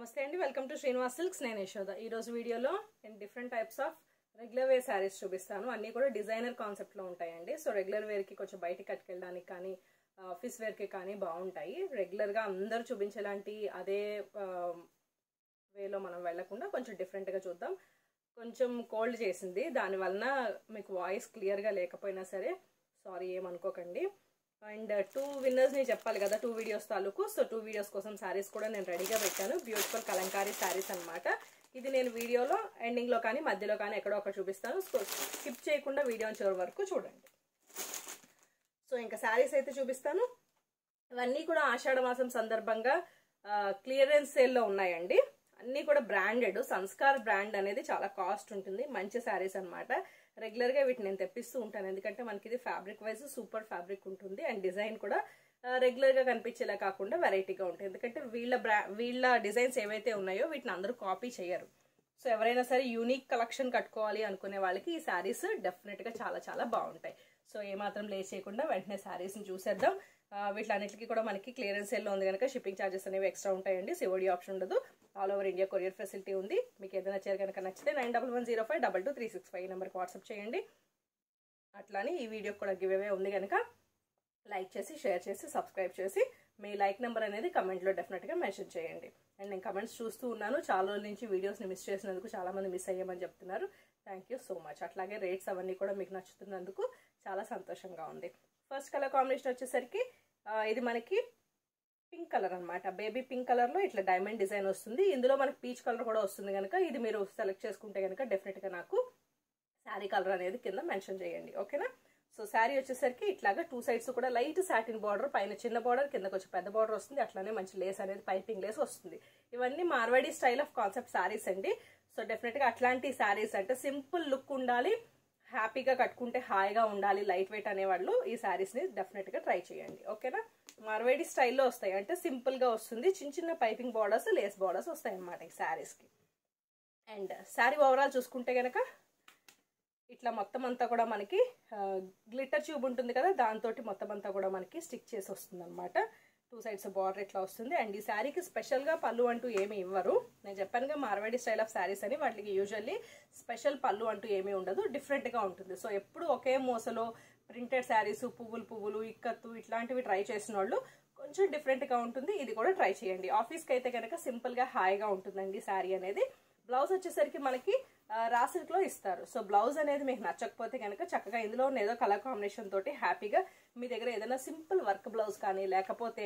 నమస్తే అండి welcome to Srinivas silks నేను యశోద ఈ రోజు వీడియోలో నేను different types of regular wear saris చూపిస్తాను అన్నీ కూడా డిజైనర్ కాన్సెప్ట్లో ఉంటాయండి సో రెగ్యులర్ వేర్కి కొంచెం బయటికి కట్టుకెళ్ళడానికి కానీ ఆఫీస్ వేర్కి కానీ బాగుంటాయి రెగ్యులర్గా అందరూ చూపించేలాంటి అదే వేలో మనం వెళ్లకుండా కొంచెం డిఫరెంట్గా చూద్దాం కొంచెం కోల్డ్ చేసింది దాని వలన మీకు వాయిస్ క్లియర్గా లేకపోయినా సరే సారీ ఏమనుకోకండి అండ్ టూ విన్నర్స్ని చెప్పాలి కదా టూ వీడియోస్ తాలూకు సో టూ వీడియోస్ కోసం శారీస్ కూడా నేను రెడీగా పెట్టాను బ్యూటిఫుల్ కలంకారీ శారీస్ అనమాట ఇది నేను వీడియోలో ఎండింగ్లో కానీ మధ్యలో కానీ ఎక్కడో ఒకటి చూపిస్తాను సో స్కిప్ చేయకుండా వీడియో చివరి వరకు చూడండి సో ఇంకా శారీస్ అయితే చూపిస్తాను ఇవన్నీ కూడా ఆషాఢ మాసం సందర్భంగా క్లియరెన్స్ సేల్లో ఉన్నాయండి అన్నీ కూడా బ్రాండెడ్ సంస్కార్ బ్రాండ్ అనేది చాలా కాస్ట్ ఉంటుంది మంచి శారీస్ అనమాట రెగ్యులర్గా వీటిని నేను తెప్పిస్తూ ఉంటాను ఎందుకంటే మనకి ఇది ఫ్యాబ్రిక్ వైజ్ సూపర్ ఫ్యాబ్రిక్ ఉంటుంది అండ్ డిజైన్ కూడా రెగ్యులర్గా కనిపించేలా కాకుండా వెరైటీగా ఉంటుంది ఎందుకంటే వీళ్ళ బ్రా వీళ్ళ డిజైన్స్ ఏవైతే ఉన్నాయో వీటిని అందరూ కాపీ చేయరు సో ఎవరైనా సరే యూనిక్ కలెక్షన్ కట్టుకోవాలి అనుకునే వాళ్ళకి ఈ శారీస్ డెఫినెట్గా చాలా చాలా బాగుంటాయి సో ఏమాత్రం లేట్ చేయకుండా వెంటనే శారీస్ని చూసేద్దాం వీటిలన్నిటికీ కూడా మనకి క్లియరెన్స్ సేల్లో ఉంది కనుక షిప్పింగ్ ఛార్జెస్ అనేవి ఎక్స్ట్రా ఉంటాయండి సిఓడి ఆప్షన్ ఉండదు all over India courier facility ఉంది మీకు ఏదైనా చీర కనుక నచ్చితే nine double one zero five double two three six five నెంబర్కి వాట్సాప్ చేయండి అట్లానే ఈ వీడియోకి కూడా గివ్ అవే ఉంది కనుక లైక్ చేసి షేర్ చేసి సబ్స్క్రైబ్ చేసి మీ లైక్ నెంబర్ అనేది కమెంట్లో డెఫినెట్గా మెన్షన్ చేయండి అండ్ నేను కమెంట్స్ చూస్తూ ఉన్నాను చాలా రోజుల నుంచి వీడియోస్ని మిస్ చేసినందుకు చాలామంది మిస్ అయ్యామని చెప్తున్నారు థ్యాంక్ యూ సో మచ్ అట్లాగే రేట్స్ అవన్నీ కూడా మీకు నచ్చుతున్నందుకు చాలా సంతోషంగా ఉంది ఫస్ట్ కలర్ కాంబినేషన్ వచ్చేసరికి ఇది మనకి పింక్ కలర్ అనమాట బేబీ పింక్ కలర్లో ఇట్లా డైమండ్ డిజైన్ వస్తుంది ఇందులో మనకి పీచ్ కలర్ కూడా వస్తుంది కనుక ఇది మీరు సెలెక్ట్ చేసుకుంటే కనుక డెఫినెట్గా నాకు శారీ కలర్ అనేది కింద మెన్షన్ చేయండి ఓకేనా సో శారీ వచ్చేసరికి ఇట్లాగా టూ సైడ్స్ కూడా లైట్ సాటిన్ బార్డర్ పైన చిన్న బార్డర్ కింద కొంచెం పెద్ద బార్డర్ వస్తుంది అట్లానే మంచి లేస్ అనేది పైపింగ్ లేస్ వస్తుంది ఇవన్నీ Marwari style of concept saris అండి సో డెఫినెట్గా అట్లాంటి శారీస్ అంటే సింపుల్ లుక్ ఉండాలి హ్యాపీగా కట్టుకుంటే హాయిగా ఉండాలి లైట్ వెయిట్ అనేవాళ్ళు ఈ శారీస్ని డెఫినెట్గా ట్రై చేయండి ఓకేనా మార్వేడి స్టైల్లో వస్తాయి అంటే సింపుల్గా వస్తుంది చిన్న చిన్న పైపింగ్ బార్డర్స్ లేస్ బార్డర్స్ వస్తాయి అన్నమాట ఈ శారీస్కి అండ్ శారీ ఓవరాల్ చూసుకుంటే కనుక ఇట్లా మొత్తం అంతా కూడా మనకి గ్లిటర్ ట్యూబ్ ఉంటుంది కదా దాంతో మొత్తం అంతా కూడా మనకి స్టిక్ చేసి వస్తుంది అనమాట టూ సైడ్స్ బార్డర్ ఇట్లా వస్తుంది అండ్ ఈ శారీకి స్పెషల్గా పళ్ళు అంటూ ఏమి ఇవ్వరు నేను చెప్పానుగా మార్వాడి స్టైల్ ఆఫ్ శారీస్ అని వాటికి యూజువల్లీ స్పెషల్ పళ్ళు అంటూ ఏమీ ఉండదు డిఫరెంట్గా ఉంటుంది సో ఎప్పుడు ఒకే మోసలో ప్రింటెడ్ శారీస్ పువ్వులు పువ్వులు ఇక్కత్తు ఇట్లాంటివి ట్రై చేసిన వాళ్ళు కొంచెం డిఫరెంట్గా ఉంటుంది ఇది కూడా ట్రై చేయండి ఆఫీస్కి అయితే కనుక సింపుల్గా హాయిగా ఉంటుందండి శారీ అనేది బ్లౌజ్ వచ్చేసరికి మనకి రా సిల్క్లో ఇస్తారు సో బ్లౌజ్ అనేది మీకు నచ్చకపోతే కనుక చక్కగా ఇందులో ఏదో కలర్ కాంబినేషన్ తోటి హ్యాపీగా మీ దగ్గర ఏదైనా సింపుల్ వర్క్ బ్లౌజ్ కానీ లేకపోతే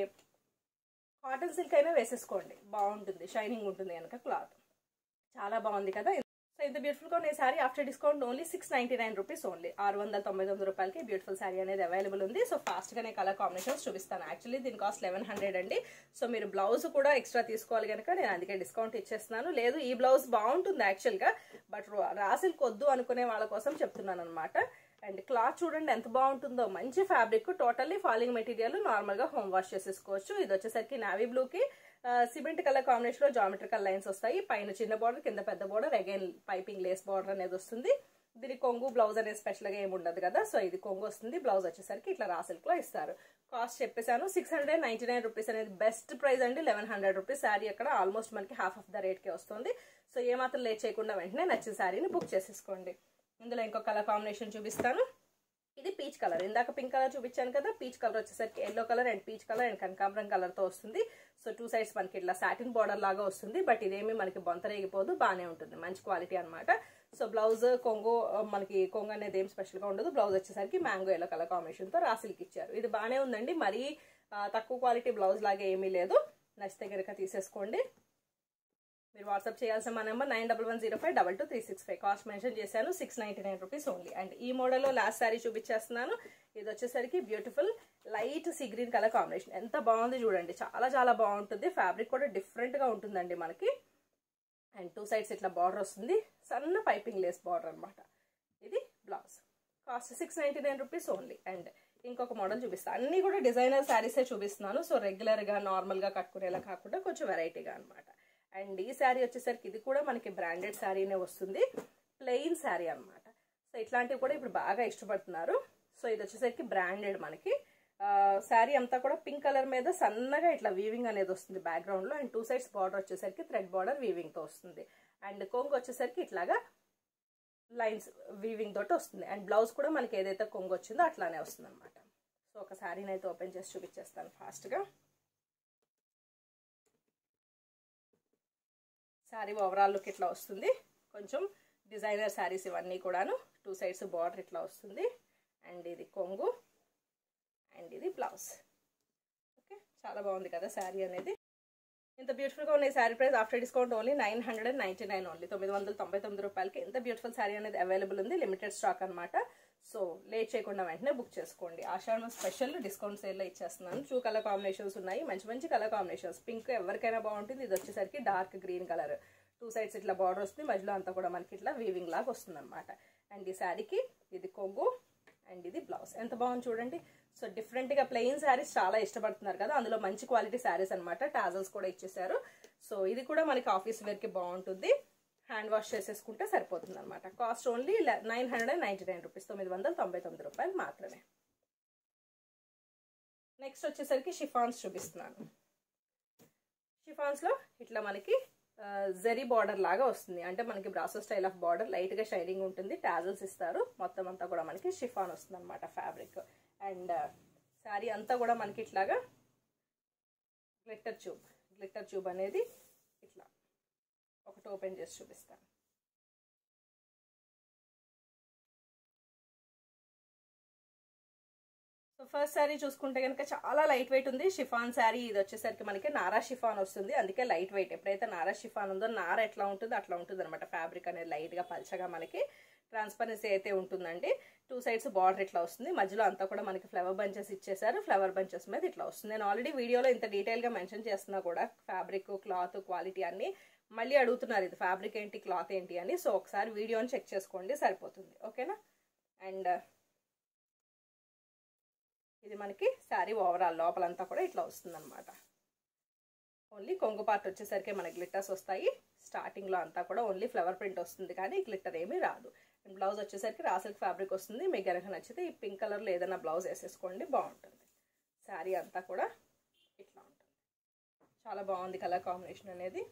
కాటన్ సిల్క్ అయినా వేసేసుకోండి బాగుంటుంది షైనింగ్ ఉంటుంది కనుక క్లాత్ చాలా బాగుంది కదా సో ఇంత బ్యూటిఫుల్గా ఉన్న sari after discount only six ninety nine rupees only ఆరు వందల తొంభై తొమ్మిది రూపాయలకి బ్యూటిఫుల్ శారీ అనేది అవైలబుల్ ఉంది సో ఫాస్ట్గానే కలర్ కాంబినేషన్స్ చూపిస్తాను యాక్చువల్లీ దీని కాస్ట్ లెవెన్ హండ్రెడ్ అండి సో మీరు బ్లౌజ్ కూడా ఎక్స్ట్రా తీసుకోవాలి కనుక నేను అందుకే డిస్కౌంట్ ఇచ్చేస్తున్నాను లేదు ఈ బ్లౌజ్ బాగుంటుంది యాక్చువల్గా బట్ రాసిల్ కొద్దు అనుకునే వాళ్ళ కోసం చెప్తున్నాను అనమాట అండ్ క్లాత్ చూడండి ఎంత బాగుంటుందో మంచి ఫ్యాబ్రిక్ టోటల్లీ ఫాలింగ్ మెటీరియల్ నార్మల్గా హోమ్ వాష్ చేసేసుకోవచ్చు ఇది వచ్చేసరికి నావీ బ్లూకి సిమెంట్ కలర్ కాంబినేషన్ లో జామెట్రికల్ లైన్స్ వస్తాయి పైన చిన్న బార్డర్ కింద పెద్ద border again piping lace border అనేది వస్తుంది దీని కొంగు బ్లౌజ్ అనేది స్పెషల్ గా ఏమి ఉండదు కదా సో ఇది కొంగు వస్తుంది బ్లౌజ్ వచ్చేసరికి ఇట్లా రా సిల్క్ లో ఇస్తారు కాస్ట్ చెప్పేశాను six hundred ninety nine rupees అనేది బెస్ట్ ప్రైస్ అండి లెవెన్ హండ్రెడ్ రూపీస్ శారీ అక్కడ ఆల్మోస్ట్ మనకి హాఫ్ ఆఫ్ ద రేట్ కి వస్తుంది సో ఏమాత్రం లేట్ చేయకుండా వెంటనే నచ్చిన శారీని బుక్ చేసేసుకోండి ఇందులో ఇంకో కలర్ కాంబినేషన్ చూపిస్తాను ఇది పీచ్ కలర్ ఇందాక పింక్ కలర్ చూపించాను కదా పీచ్ కలర్ వచ్చేసరికి yellow colour and peach colour and కనకాంబరం కలర్ తో వస్తుంది సో టూ సైడ్స్ మనకి ఇట్లా సాటిన్ బార్డర్ లాగా వస్తుంది బట్ ఇదేమి మనకి బొంతరేగిపోదు బాగానే ఉంటుంది మంచి క్వాలిటీ అనమాట సో బ్లౌజ్ కొంగు మనకి కొంగు అనేది ఏం స్పెషల్ గా ఉండదు బ్లౌజ్ వచ్చేసరికి మ్యాంగో ఎల్లో కలర్ కాంబినేషన్ తో రాసిల్కి ఇచ్చారు ఇది బాగానే ఉందండి మరీ తక్కువ క్వాలిటీ బ్లౌజ్ లాగా ఏమీ లేదు నచ్చితే కనుక తీసేసుకోండి మీరు వాట్సాప్ చేయాల్సిన మా number nine double one zero five double two three six five cost mention చేశాను six ninety nine rupees only and ఈ మోడల్లో లాస్ట్ శారీ చూపించేస్తున్నాను ఇది వచ్చేసరికి beautiful light sea green colour combination ఎంత బాగుంది చూడండి చాలా చాలా బాగుంటుంది ఫ్యాబ్రిక్ కూడా డిఫరెంట్గా ఉంటుందండి మనకి అండ్ టూ సైడ్స్ ఇట్లా బార్డర్ వస్తుంది సన్న పైపింగ్ లేస్ బార్డర్ అనమాట ఇది blouse cost six ninety nine rupees only and ఇంకొక మోడల్ చూపిస్తాను అన్ని కూడా డిజైనర్ శారీసే చూపిస్తున్నాను సో రెగ్యులర్గా నార్మల్గా కట్టుకునేలా కాకుండా కొంచెం వెరైటీగా అనమాట అండ్ ఈ శారీ వచ్చేసరికి ఇది కూడా మనకి బ్రాండెడ్ శారీనే వస్తుంది ప్లెయిన్ శారీ అనమాట సో ఇట్లాంటివి కూడా ఇప్పుడు బాగా ఇష్టపడుతున్నారు సో ఇది వచ్చేసరికి బ్రాండెడ్ మనకి శారీ అంతా కూడా పింక్ కలర్ మీద సన్నగా ఇట్లా వీవింగ్ అనేది వస్తుంది బ్యాక్గ్రౌండ్లో అండ్ టూ సైడ్స్ బార్డర్ వచ్చేసరికి థ్రెడ్ బార్డర్ వీవింగ్తో వస్తుంది అండ్ కొంగు వచ్చేసరికి ఇట్లాగా లైన్స్ వీవింగ్ తోటి వస్తుంది అండ్ బ్లౌజ్ కూడా మనకి ఏదైతే కొంగు వచ్చిందో అట్లానే వస్తుంది అనమాట సో ఒక శారీని అయితే ఓపెన్ చేసి చూపించేస్తాను ఫాస్ట్గా శారీ ఓవరాల్ లుక్ ఇట్లా వస్తుంది కొంచెం డిజైనర్ శారీస్ ఇవన్నీ కూడాను టూ సైడ్స్ బార్డర్ ఇట్లా వస్తుంది అండ్ ఇది కొంగు అండ్ ఇది బ్లౌజ్ ఓకే చాలా బాగుంది కదా శారీ అనేది ఇంత బ్యూటిఫుల్గా ఉన్న ఈ sari price after discount only nine hundred and ninety nine only తొమ్మిది వందల తొంభై తొమ్మిది రూపాయలకి ఎంత బ్యూటిఫుల్ శారీ అనేది అవైలబుల్ ఉంది లిమిటెడ్ స్టాక్ అనమాట సో లేట్ చేయకుండా వెంటనే బుక్ చేసుకోండి ఆషాఢం స్పెషల్ డిస్కౌంట్ సేల్లో ఇచ్చేస్తున్నాను టూ కలర్ కాంబినేషన్స్ ఉన్నాయి మంచి మంచి కలర్ కాంబినేషన్స్ పింక్ ఎవరికైనా బాగుంటుంది ఇది వచ్చేసరికి dark green colour two sides ఇట్లా బార్డర్ వస్తుంది మధ్యలో అంతా కూడా మనకి ఇట్లా వీవింగ్ లాగా వస్తుంది అనమాట అండ్ ఈ శారీకి ఇది కొంగు అండ్ ఇది బ్లౌజ్ ఎంత బాగుంది చూడండి సో డిఫరెంట్గా ప్లెయిన్ శారీస్ చాలా ఇష్టపడుతున్నారు కదా అందులో మంచి క్వాలిటీ శారీస్ అనమాట టాజల్స్ కూడా ఇచ్చేసారు సో ఇది కూడా మనకి ఆఫీస్ వేర్కి బాగుంటుంది హ్యాండ్ వాష్ చేసేసుకుంటే సరిపోతుంది అనమాట cost only nine hundred and ninety nine rupees తొమ్మిది వందల తొంభై తొమ్మిది రూపాయలు మాత్రమే నెక్స్ట్ వచ్చేసరికి షిఫాన్స్ చూపిస్తున్నాను షిఫాన్స్లో ఇట్లా మనకి జెరీ బార్డర్ లాగా వస్తుంది అంటే మనకి బ్రాసో స్టైల్ ఆఫ్ బార్డర్ లైట్గా షైనింగ్ ఉంటుంది టాజల్స్ ఇస్తారు మొత్తం అంతా కూడా మనకి షిఫాన్ వస్తుంది అనమాట ఫ్యాబ్రిక్ అండ్ శారీ అంతా కూడా మనకి ఇట్లాగా గ్లిట్టర్ ట్యూబ్ గ్లిట్టర్ ట్యూబ్ అనేది ఇట్లా ఒకటి ఓపెన్ చేసి చూపిస్తాను సో ఫస్ట్ శారీ చూసుకుంటే కనుక చాలా లైట్ వెయిట్ ఉంది షిఫాన్ శారీ ఇది వచ్చేసరికి మనకి నారా షిఫాన్ వస్తుంది అందుకే లైట్ వెయిట్ ఎప్పుడైతే నారా షిఫాన్ ఉందో నార ఎట్లా ఉంటుందో అట్లా ఉంటుంది అనమాట ఫ్యాబ్రిక్ అనేది లైట్గా పల్చగా మనకి ట్రాన్స్పరెన్సీ అయితే ఉంటుందండి టూ సైడ్స్ బార్డర్ ఇట్లా వస్తుంది మధ్యలో అంతా కూడా మనకి ఫ్లవర్ బంచెస్ ఇచ్చేసారు ఫ్లవర్ బంచెస్ మీద ఇట్లా వస్తుంది నేను ఆల్రెడీ వీడియోలో ఇంత డీటెయిల్గా మెన్షన్ చేస్తున్నా కూడా ఫ్యాబ్రిక్ క్లాత్ క్వాలిటీ అన్ని మళ్ళీ అడుగుతున్నారు ఇది ఫ్యాబ్రిక్ ఏంటి క్లాత్ ఏంటి అని సో ఒకసారి వీడియోని చెక్ చేసుకోండి సరిపోతుంది ఓకేనా అండ్ ఇది మనకి శారీ ఓవరాల్ లోపలంతా కూడా ఇట్లా వస్తుంది అనమాట ఓన్లీ కొంగు పార్ట్ వచ్చేసరికి మనకి గ్లిట్టర్స్ వస్తాయి స్టార్టింగ్లో అంతా కూడా ఓన్లీ ఫ్లవర్ ప్రింట్ వస్తుంది కానీ గ్లిట్టర్ ఏమీ రాదు అండ్ బ్లౌజ్ వచ్చేసరికి రాసిల్క్ ఫ్యాబ్రిక్ వస్తుంది మీకు కనుక నచ్చితే ఈ పింక్ కలర్లో ఏదైనా బ్లౌజ్ వేసేసుకోండి బాగుంటుంది శారీ అంతా కూడా ఇట్లా ఉంటుంది చాలా బాగుంది కలర్ కాంబినేషన్ అనేది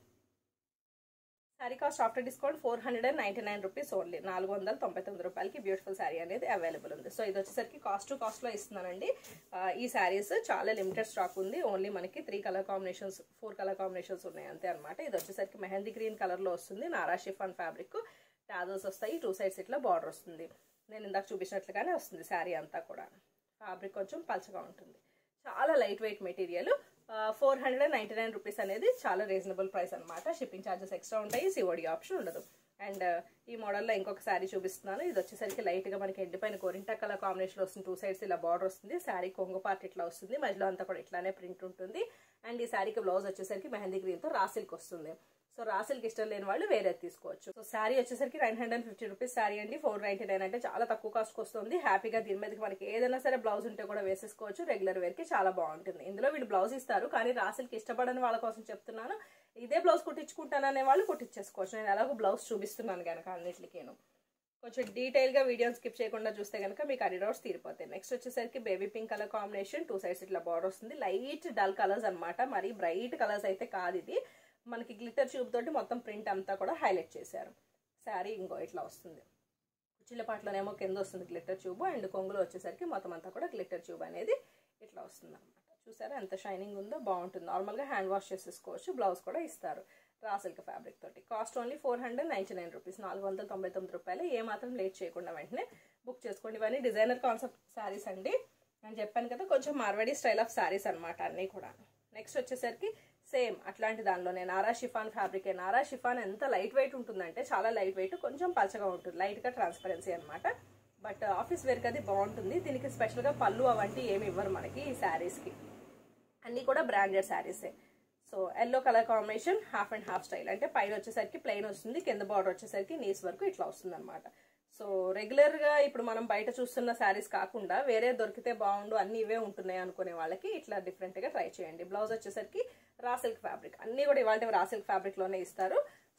sari cost after discount four hundred and ninety nine rupees only నాలుగు వందల తొంభై తొమ్మిది రూపాయలకి బ్యూటిఫుల్ శారీ అనేది అవైలబుల్ ఉంది సో ఇది వచ్చేసరికి కాస్ట్ టు కాస్ట్లో ఇస్తున్నానండి ఈ శారీస్ చాలా లిమిటెడ్ స్టాక్ ఉంది ఓన్లీ మనకి three colour combinations four colour combinations ఉన్నాయి అంతే అనమాట ఇది వచ్చేసరికి మెహందీ గ్రీన్ కలర్లో వస్తుంది నారా షిఫాన్ ఫ్యాబ్రిక్ టాజల్స్ వస్తాయి టూ సైడ్స్ ఇట్లా బార్డర్ వస్తుంది నేను ఇందాక చూపించినట్లుగానే వస్తుంది శారీ అంతా కూడా ఫ్యాబ్రిక్ కొంచెం పలచగా ఉంటుంది చాలా light weight material four hundred and ninety nine rupees అనేది చాలా రీజనబుల్ ప్రైస్ అనమాట షిప్పింగ్ ఛార్జెస్ ఎక్స్ట్రా ఉంటాయి సిఓడి ఆప్షన్ ఉండదు అండ్ ఈ మోడల్లో ఇంకొక శారీ చూపిస్తున్నాను ఇది వచ్చేసరికి లైట్గా మనకి ఎండిపోయిన కోరింటా కలర్ కాంబినేషన్ వస్తుంది టూ సైడ్స్ ఇలా బార్డర్ వస్తుంది శారీ కొంగు పార్ట్ ఇట్లా వస్తుంది మధ్యలో అంతా కూడా ఇట్లానే ప్రింట్ ఉంటుంది అండ్ ఈ శారీకి బ్లౌజ్ వచ్చేసరికి మెహందీ గ్రీన్తో రాసిల్క్ వస్తుంది సో రాసిల్కి ఇష్టం లేని వాళ్ళు వేరే తీసుకోవచ్చు సో శారీ వచ్చేసరికి nine hundred fifty rupees sari అండి ఫోర్ నైన్టీ నైన్ అంటే చాలా తక్కువ కాస్ట్కి వస్తుంది హ్యాపీగా దీని మీదకి మనకి ఏదైనా సరే బ్లౌజ్ ఉంటే కూడా వేసేసుకోవచ్చు రెగ్యులర్ వేర్కి చాలా బాగుంటుంది ఇందులో వీళ్ళు బ్లౌజ్ ఇస్తారు కానీ రాసిల్కి ఇష్టపడని వాళ్ళ కోసం చెప్తున్నాను ఇదే బ్లౌజ్ కుట్టించుకుంటాననే వాళ్ళు కుట్టించేసుకోవచ్చు నేను ఎలాగో బ్లౌజ్ చూపిస్తున్నాను కనుక అన్నిటికీను కొంచెం డీటెయిల్గా వీడియోని స్కిప్ చేయకుండా చూస్తే కనుక మీకు అన్ని డౌట్స్ తీరిపోతాయి నెక్స్ట్ వచ్చేసరికి baby pink colour combination two sides ఇట్లా బార్డర్ వస్తుంది లైట్ డల్ కలర్స్ అనమాట మరీ బ్రైట్ కలర్స్ అయితే కాదు ఇది మనకి గ్లిటర్ ట్యూబ్ తోటి మొత్తం ప్రింట్ అంతా కూడా హైలైట్ చేశారు శారీ ఇంకో ఇట్లా వస్తుంది కుచ్చిళ్ళ పాటలోనేమో కింద వస్తుంది గ్లిటర్ ట్యూబ్ అండ్ కొంగులో వచ్చేసరికి మొత్తం అంతా కూడా గ్లిటర్ ట్యూబ్ అనేది ఇట్లా వస్తుంది అనమాట చూసారా ఎంత షైనింగ్ ఉందో బాగుంటుంది నార్మల్గా హ్యాండ్ వాష్ చేసేసుకోవచ్చు బ్లౌజ్ కూడా ఇస్తారు రా సిల్క్ ఫ్యాబ్రిక్ తోటి cost only four hundred ninety nine rupees నాలుగు వందల తొంభై తొమ్మిది రూపాయలు ఏ మాత్రం లేట్ చేయకుండా వెంటనే బుక్ చేసుకోండి ఇవన్నీ డిజైనర్ కాన్సెప్ట్ శారీస్ అండి నేను చెప్పాను కదా కొంచెం మార్వడి స్టైల్ ఆఫ్ శారీస్ అనమాట అన్నీ కూడా నెక్స్ట్ వచ్చేసరికి సేమ్ అట్లాంటి దానిలోనే నారా షిఫాన్ ఫ్యాబ్రిక్ నారా షిఫాన్ ఎంత లైట్ వెయిట్ ఉంటుందంటే చాలా లైట్ వెయిట్ కొంచెం పలచగా ఉంటుంది లైట్గా ట్రాన్స్పరెన్సీ అనమాట బట్ ఆఫీస్ వేర్కి అది బాగుంటుంది దీనికి స్పెషల్గా పళ్ళు అవంటి ఏమి ఇవ్వరు మనకి ఈ శారీస్కి అన్నీ కూడా బ్రాండెడ్ శారీసే so yellow colour combination half and half style అంటే పైన వచ్చేసరికి ప్లెయిన్ వస్తుంది కింద బార్డర్ వచ్చేసరికి నీస్ వరకు ఇట్లా వస్తుంది అనమాట సో రెగ్యులర్గా ఇప్పుడు మనం బయట చూస్తున్న శారీస్ కాకుండా వేరే దొరికితే బాగుండు అన్ని ఇవే ఉంటున్నాయి అనుకునే వాళ్ళకి ఇట్లా డిఫరెంట్గా ట్రై చేయండి బ్లౌజ్ వచ్చేసరికి రా సిల్క్ ఫ్యాబ్రిక్ అన్నీ కూడా ఇవాళ రా సిల్క్ ఫ్యాబ్రిక్లోనే ఇస్తారు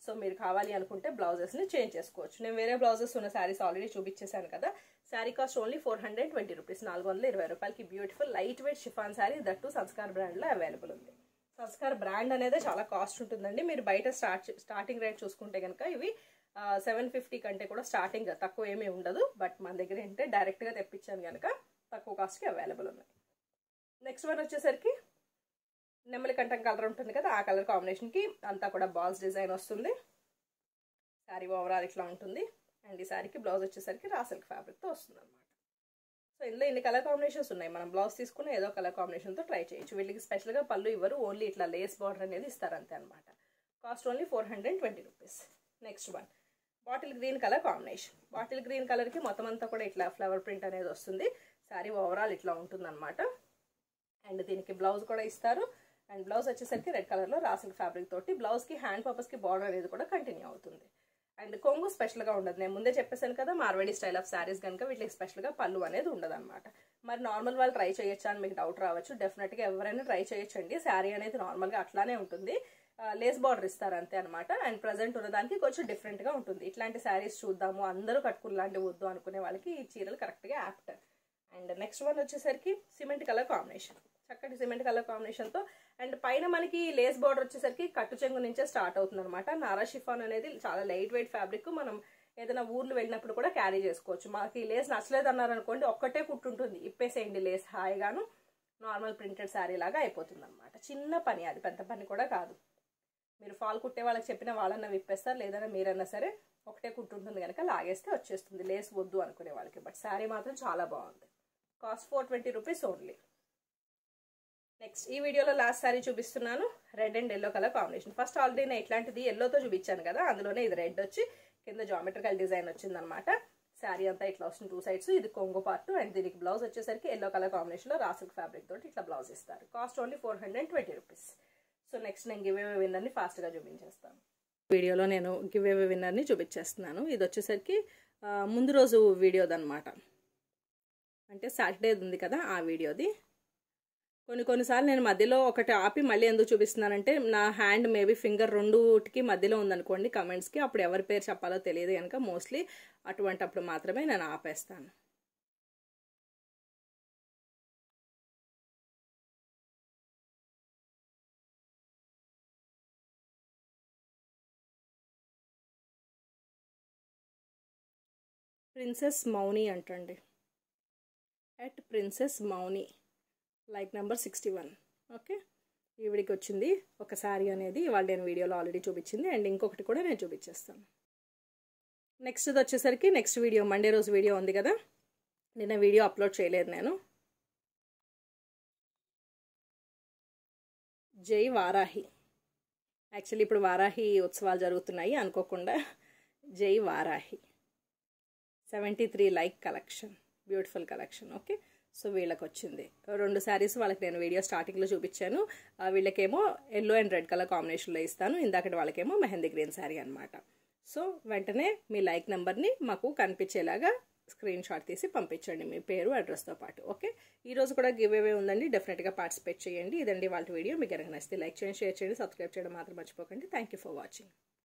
సో మీరు కావాలి అనుకుంటే బ్లౌజెస్ని చేంజ్ చేసుకోవచ్చు నేను వేరే బ్లౌజెస్ ఉన్న శారీస్ ఆల్రెడీ చూపించేశాను కదా sari cost only four hundred twenty rupees నాలుగు వందల ఇరవై రూపాయలకి beautiful light weight chiffon sari that Sanskar బ్రాండ్లో అవైలబుల్ ఉంది సంస్కార్ బ్రాండ్ అనేది చాలా కాస్ట్ ఉంటుందండి మీరు బయట స్టార్ట్ స్టార్టింగ్ రేట్ చూసుకుంటే కనుక ఇవి సెవెన్ ఫిఫ్టీ కంటే కూడా స్టార్టింగ్ తక్కువ ఏమీ ఉండదు బట్ మన దగ్గర ఏంటంటే డైరెక్ట్గా తెప్పించాను కనుక తక్కువ కాస్ట్కి అవైలబుల్ ఉన్నాయి నెక్స్ట్ వన్ వచ్చేసరికి నెమ్మలి కంఠం కలర్ ఉంటుంది కదా ఆ కలర్ కాంబినేషన్కి అంతా కూడా బాల్స్ డిజైన్ వస్తుంది శారీ ఓవరాల్ ఇట్లా ఉంటుంది అండ్ ఈ శారీకి బ్లౌజ్ వచ్చేసరికి రా సిల్క్ ఫ్యాబ్రిక్తో వస్తుంది అనమాట సో ఇందులో ఇన్ని కలర్ కాంబినేషన్స్ ఉన్నాయి మనం బ్లౌజ్ తీసుకుని ఏదో కలర్ కాంబినేషన్తో ట్రై చేయొచ్చు వీళ్ళకి స్పెషల్గా పళ్ళు ఇవ్వరు ఓన్లీ ఇట్లా లేస్ బార్డర్ అనేది ఇస్తారు అంతే అనమాట cost only four hundred twenty rupees next one bottle green colour combination bottle green కలర్కి మొత్తం అంతా కూడా ఇట్లా ఫ్లవర్ ప్రింట్ అనేది వస్తుంది శారీ ఓవరాల్ ఇట్లా ఉంటుంది అనమాట అండ్ దీనికి బ్లౌజ్ కూడా ఇస్తారు అండ్ బ్లౌజ్ వచ్చేసరికి రెడ్ కలర్లో రాసిన ఫ్యాబ్రిక్ తోటి బ్లౌజ్కి హ్యాండ్ పర్పస్కి బార్డర్ అనేది కూడా కంటిన్యూ అవుతుంది అండ్ కొంగు స్పెషల్గా ఉండదు నేను ముందే చెప్పేసాను కదా మార్వేడి స్టైల్ ఆఫ్ శారీస్ కనుక వీటికి స్పెషల్గా పళ్ళు అనేది ఉండదు అనమాట మరి నార్మల్ వాళ్ళు ట్రై చేయొచ్చా అని మీకు డౌట్ రావచ్చు డెఫినెట్గా ఎవరైనా ట్రై చేయొచ్చండి శారీ అనేది నార్మల్గా అట్లానే ఉంటుంది లేస్ బార్డర్ ఇస్తారు అంతే అనమాట అండ్ ప్రజెంట్ ఉన్నదానికి కొంచెం డిఫరెంట్గా ఉంటుంది ఇట్లాంటి శారీస్ చూద్దాము అందరూ కట్టుకుని వద్దు అనుకునే వాళ్ళకి ఈ చీరలు కరెక్ట్గా యాప్ట్ అండ్ నెక్స్ట్ వన్ వచ్చేసరికి సిమెంట్ కలర్ కాంబినేషన్ చక్కటి సిమెంట్ కలర్ కాంబినేషన్తో అండ్ పైన మనకి లేస్ బార్డర్ వచ్చేసరికి కట్టు చెంగు నుంచే స్టార్ట్ అవుతుంది అనమాట నారా షిఫాన్ అనేది చాలా లైట్ వెయిట్ ఫ్యాబ్రిక్ మనం ఏదైనా ఊర్లు వెళ్ళినప్పుడు కూడా క్యారీ చేసుకోవచ్చు మాకు ఈ లేస్ నచ్చలేదు అన్నారు అనుకోండి ఒక్కటే కుట్టుంటుంది ఇప్పేసేయండి లేస్ హాయిగాను నార్మల్ ప్రింటెడ్ శారీ లాగా అయిపోతుంది అనమాట చిన్న పని అది పెద్ద పని కూడా కాదు మీరు ఫాల్ కుట్టే వాళ్ళకి చెప్పిన వాళ్ళన్నా విప్పేస్తారు లేదన్నా మీరన్నా సరే ఒకటే కుట్టుంటుంది కనుక లాగేస్తే వచ్చేస్తుంది లేస్ వద్దు అనుకునే వాళ్ళకి బట్ శారీ మాత్రం చాలా బాగుంది cost four twenty rupees only next ఈ వీడియోలో లాస్ట్ శారీ చూపిస్తున్నాను red and yellow colour combination first already నేను ఇట్లాంటిది ఎల్లోతో చూపించాను కదా అందులోనే ఇది రెడ్ వచ్చి కింద జామెట్రికల్ డిజైన్ వచ్చిందనమాట శారీ అంతా ఇట్లా వస్తుంది టూ సైడ్స్ ఇది కొంగు పార్ట్ అండ్ దీనికి బ్లౌజ్ వచ్చేసరికి ఎల్లో కలర్ కాంబినేషన్లో రాసిల్క్ ఫ్యాబ్రిక్ తోటి ఇట్లా బ్లౌజ్ ఇస్తారు cost only four hundred twenty rupees so next నేను గివ్ అవే విన్నర్ని ఫాస్ట్గా చూపించేస్తాను వీడియోలో నేను గివ్ అవే విన్నర్ని చూపించేస్తున్నాను ఇది వచ్చేసరికి ముందు రోజు వీడియోదన్నమాట అంటే సాటర్డే ఉంది కదా ఆ వీడియోది కొన్ని కొన్నిసార్లు నేను మధ్యలో ఒకటి ఆపి మళ్ళీ ఎందుకు చూపిస్తున్నానంటే నా హ్యాండ్ మేబీ ఫింగర్ రెండుకి మధ్యలో ఉందనుకోండి కమెంట్స్కి అప్పుడు ఎవరి పేరు చెప్పాలో తెలియదు కనుక మోస్ట్లీ అటువంటి అప్పుడు మాత్రమే నేను ఆపేస్తాను ప్రిన్సెస్ మౌని అంటండి at princess Mouni like number sixty one okay ఈవిడికి వచ్చింది ఒక శారీ అనేది ఇవాళ నేను వీడియోలో ఆల్రెడీ చూపించింది అండ్ ఇంకొకటి కూడా నేను చూపించేస్తాను నెక్స్ట్ వచ్చేసరికి నెక్స్ట్ వీడియో మండే రోజు వీడియో ఉంది కదా నిన్న వీడియో అప్లోడ్ చేయలేదు నేను జై వారాహి యాక్చువల్లీ ఇప్పుడు వారాహి ఉత్సవాలు జరుగుతున్నాయి అనుకోకుండా Jai Varahi seventy three like collection beautiful collection okay so వీళ్ళకి వచ్చింది రెండు శారీస్ వాళ్ళకి నేను వీడియో స్టార్టింగ్లో చూపించాను వీళ్ళకేమో ఎల్లో అండ్ రెడ్ కలర్ కాంబినేషన్లో ఇస్తాను ఇందాకటి వాళ్ళకేమో మెహందీ గ్రీన్ శారీ అనమాట సో వెంటనే మీ లైక్ నెంబర్ని మాకు కనిపించేలాగా స్క్రీన్ షాట్ తీసి పంపించండి మీ పేరు అడ్రస్తో పాటు ఓకే ఈ రోజు కూడా గివ్ అవే ఉందండి డెఫినెట్గా పార్టిసిపేట్ చేయండి ఇదండి వాళ్ళ వీడియో మీకు కనుక నచ్చితే లైక్ చేయండి షేర్ చేయండి సబ్స్క్రైబ్ చేయడం మాత్రం మర్చిపోకండి థ్యాంక్ యూ ఫర్ వాచింగ్